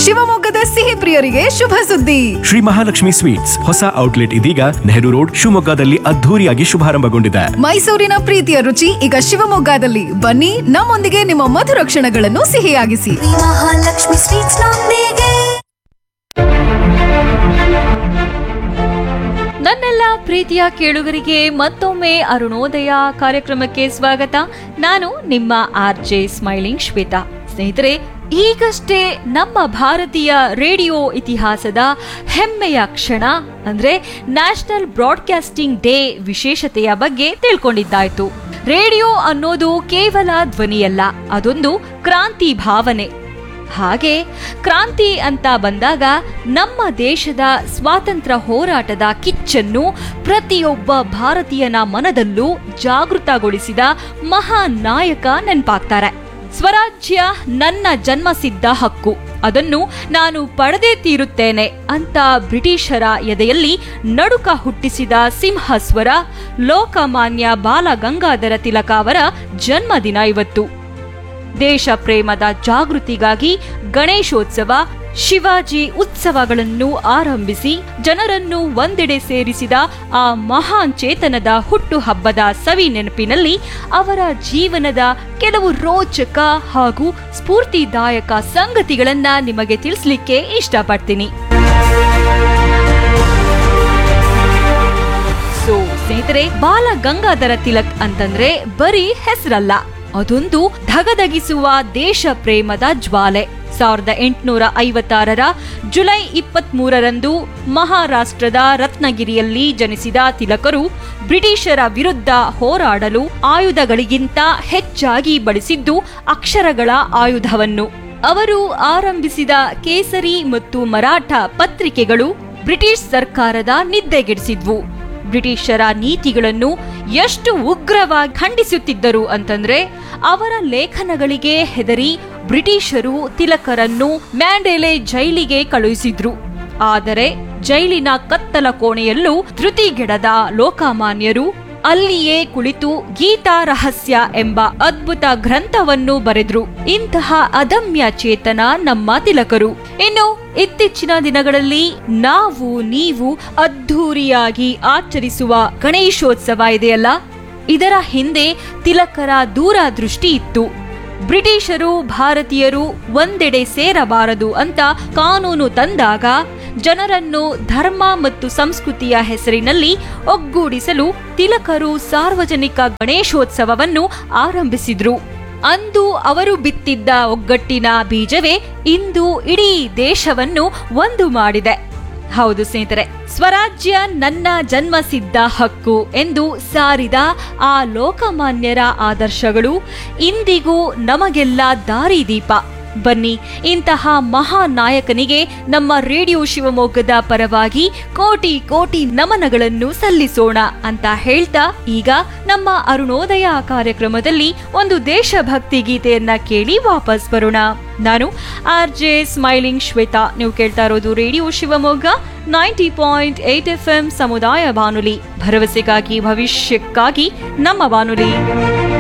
ಶಿವಮೊಗ್ಗದ ಸಿಹಿ ಪ್ರಿಯರಿಗೆ ಶುಭ ಸುದ್ದಿ ಶ್ರೀ ಮಹಾಲಕ್ಷ್ಮಿ ಸ್ವೀಟ್ಸ್ ಹೊಸ ಔಟ್ಲೆಟ್ ಇದೀಗ ನೆಹರು ರೋಡ್ ಶಿವಮೊಗ್ಗದಲ್ಲಿ ಅದ್ಧೂರಿಯಾಗಿ ಶುಭಾರಂಭಗೊಂಡಿದೆ ಮೈಸೂರಿನ ಪ್ರೀತಿಯ ರುಚಿ ಈಗ ಶಿವಮೊಗ್ಗದಲ್ಲಿ ಬನ್ನಿ ನಮ್ಮೊಂದಿಗೆ ನಿಮ್ಮ ಮಧುರ ಕ್ಷಣಗಳನ್ನು ಸಿಹಿಯಾಗಿಸಿ ಶ್ರೀ ಮಹಾಲಕ್ಷ್ಮಿ ಸ್ವೀಟ್ಸ್ ನೊಂದಿಗೆ ನನ್ನೆಲ್ಲ ಪ್ರೀತಿಯ ಕೇಳುಗರಿಗೆ ಮತ್ತೊಮ್ಮೆ ಅರುಣೋದಯ ಕಾರ್ಯಕ್ರಮಕ್ಕೆ ಸ್ವಾಗತ ನಾನು ನಿಮ್ಮ ಆರ್ ಜೆ ಸ್ಮೈಲಿಂಗ್ ಶ್ವೇತಾ ಸ್ನೇಹಿತರೆ ಈಗಷ್ಟೇ ನಮ್ಮ ಭಾರತೀಯ ರೇಡಿಯೋ ಇತಿಹಾಸದ ಹೆಮ್ಮೆಯ ಕ್ಷಣ ಅಂದ್ರೆ ನ್ಯಾಷನಲ್ ಬ್ರಾಡ್ಕಾಸ್ಟಿಂಗ್ ಡೇ ವಿಶೇಷತೆಯ ಬಗ್ಗೆ ತಿಳ್ಕೊಂಡಿದ್ದಾಯ್ತು ರೇಡಿಯೋ ಅನ್ನೋದು ಕೇವಲ ಧ್ವನಿಯಲ್ಲ ಅದೊಂದು ಕ್ರಾಂತಿ ಭಾವನೆ ಹಾಗೆ ಕ್ರಾಂತಿ ಅಂತ ಬಂದಾಗ ನಮ್ಮ ದೇಶದ ಸ್ವಾತಂತ್ರ್ಯ ಹೋರಾಟದ ಕಿಚ್ಚನ್ನು ಪ್ರತಿಯೊಬ್ಬ ಭಾರತೀಯನ ಮನದಲ್ಲೂ ಜಾಗೃತಗೊಳಿಸಿದ ಮಹಾನ್ ನಾಯಕ ನೆನ್ಪಾಗ್ತಾರೆ ಸ್ವರಾಜ್ಯ ನನ್ನ ಜನ್ಮಸಿದ್ಧ ಹಕ್ಕು ಅದನ್ನು ನಾನು ಪಡೆದೇ ತೀರುತ್ತೇನೆ ಅಂತ ಬ್ರಿಟಿಷರ ಎದೆಯಲ್ಲಿ ನಡುಕ ಹುಟ್ಟಿಸಿದ ಸಿಂಹಸ್ವರ ಲೋಕಮಾನ್ಯ ಬಾಲಗಂಗಾಧರ ತಿಲಕ ಅವರ ಜನ್ಮದಿನ ಇವತ್ತು ದೇಶ ಪ್ರೇಮದ ಜಾಗೃತಿಗಾಗಿ ಗಣೇಶೋತ್ಸವ ಶಿವಾಜಿ ಉತ್ಸವಗಳನ್ನು ಆರಂಭಿಸಿ ಜನರನ್ನು ಒಂದೆಡೆ ಸೇರಿಸಿದ ಆ ಮಹಾನ್ ಚೇತನದ ಹುಟ್ಟುಹಬ್ಬದ ಸವಿ ನೆನಪಿನಲ್ಲಿ ಅವರ ಜೀವನದ ಕೆಲವು ರೋಚಕ ಹಾಗೂ ಸ್ಫೂರ್ತಿದಾಯಕ ಸಂಗತಿಗಳನ್ನ ನಿಮಗೆ ತಿಳಿಸ್ಲಿಕ್ಕೆ ಇಷ್ಟಪಡ್ತೀನಿ ಸೊ ಸ್ನೇಹಿತರೆ ಬಾಲ ಗಂಗಾಧರ ತಿಲಕ್ ಅಂತಂದ್ರೆ ಬರೀ ಹೆಸರಲ್ಲ ಅದೊಂದು ಧಗಧಗಿಸುವ ದೇಶ ಪ್ರೇಮದ ಜ್ವಾಲೆ ಸಾವಿರದ ಎಂಟುನೂರ ಐವತ್ತಾರರ ಜುಲೈ ಇಪ್ಪತ್ತ್ ಮೂರರಂದು ಮಹಾರಾಷ್ಟ್ರದ ರತ್ನಗಿರಿಯಲ್ಲಿ ಜನಿಸಿದ ತಿಲಕರು ಬ್ರಿಟಿಷರ ವಿರುದ್ಧ ಹೋರಾಡಲು ಆಯುಧಗಳಿಗಿಂತ ಹೆಚ್ಚಾಗಿ ಬಳಸಿದ್ದು ಅಕ್ಷರಗಳ ಆಯುಧವನ್ನು ಅವರು ಆರಂಭಿಸಿದ ಕೇಸರಿ ಮತ್ತು ಮರಾಠ ಪತ್ರಿಕೆಗಳು ಬ್ರಿಟಿಷ್ ಸರ್ಕಾರದ ನಿದ್ದೆಗೆಡಿಸಿದ್ವು ಬ್ರಿಟಿಷರ ನೀತಿಗಳನ್ನು ಎಷ್ಟು ಉಗ್ರವಾಗಿ ಖಂಡಿಸುತ್ತಿದ್ದರು ಅಂತಂದ್ರೆ ಅವರ ಲೇಖನಗಳಿಗೆ ಹೆದರಿ ಬ್ರಿಟಿಷರು ತಿಲಕರನ್ನು ಮ್ಯಾಂಡೇಲೆ ಜೈಲಿಗೆ ಕಳುಹಿಸಿದ್ರು ಆದರೆ ಜೈಲಿನ ಕತ್ತಲ ಕೋಣೆಯಲ್ಲೂ ಧೃತಿಗೆಡದ ಲೋಕಮಾನ್ಯರು ಅಲ್ಲಿಯೇ ಕುಳಿತು ಗೀತಾ ರಹಸ್ಯ ಎಂಬ ಅದ್ಭುತ ಗ್ರಂಥವನ್ನು ಬರೆದ್ರು ಇಂತಹ ಅದಮ್ಯ ಚೇತನ ನಮ್ಮ ತಿಲಕರು ಇನ್ನು ಇತ್ತೀಚಿನ ದಿನಗಳಲ್ಲಿ ನಾವು ನೀವು ಅದ್ಧೂರಿಯಾಗಿ ಆಚರಿಸುವ ಗಣೇಶೋತ್ಸವ ಇದೆಯಲ್ಲ ಇದರ ಹಿಂದೆ ತಿಲಕರ ದೂರದೃಷ್ಟಿ ಇತ್ತು ಬ್ರಿಟಿಷರು ಭಾರತೀಯರು ಒಂದೆಡೆ ಸೇರಬಾರದು ಅಂತ ಕಾನೂನು ತಂದಾಗ ಜನರನ್ನು ಧರ್ಮ ಮತ್ತು ಸಂಸ್ಕೃತಿಯ ಹೆಸರಿನಲ್ಲಿ ಒಗ್ಗೂಡಿಸಲು ತಿಲಕರು ಸಾರ್ವಜನಿಕ ಗಣೇಶೋತ್ಸವವನ್ನು ಆರಂಭಿಸಿದ್ರು ಅಂದು ಅವರು ಬಿತ್ತಿದ್ದ ಒಗ್ಗಟ್ಟಿನ ಬೀಜವೇ ಇಂದು ಇಡೀ ದೇಶವನ್ನು ಒಂದು ಮಾಡಿದೆ ಹೌದು ಸ್ನೇಹಿತರೆ ಸ್ವರಾಜ್ಯ ನನ್ನ ಜನ್ಮಸಿದ್ಧ ಹಕ್ಕು ಎಂದು ಸಾರಿದ ಆ ಲೋಕಮಾನ್ಯರ ಆದರ್ಶಗಳು ಇಂದಿಗೂ ನಮಗೆಲ್ಲ ದಾರಿದೀಪ ಬನ್ನಿ ಇಂತಹ ಮಹಾನ್ ನಾಯಕನಿಗೆ ನಮ್ಮ ರೇಡಿಯೋ ಶಿವಮೊಗ್ಗದ ಪರವಾಗಿ ಕೋಟಿ ಕೋಟಿ ನಮನಗಳನ್ನು ಸಲ್ಲಿಸೋಣ ಅಂತ ಹೇಳ್ತಾ ಈಗ ನಮ್ಮ ಅರುಣೋದಯ ಕಾರ್ಯಕ್ರಮದಲ್ಲಿ ಒಂದು ದೇಶಭಕ್ತಿ ಗೀತೆಯನ್ನ ಕೇಳಿ ವಾಪಸ್ ಬರೋಣ ನಾನು ಆರ್ ಜೆ ಸ್ಮೈಲಿಂಗ್ ಶ್ವೇತಾ ನೀವು ಕೇಳ್ತಾ ಇರೋದು radio Shivamogga ninety point eight F M ಸಮುದಾಯ ಬಾನುಲಿ ಭರವಸೆಗಾಗಿ ಭವಿಷ್ಯಕ್ಕಾಗಿ ನಮ್ಮ ಬಾನುಲಿ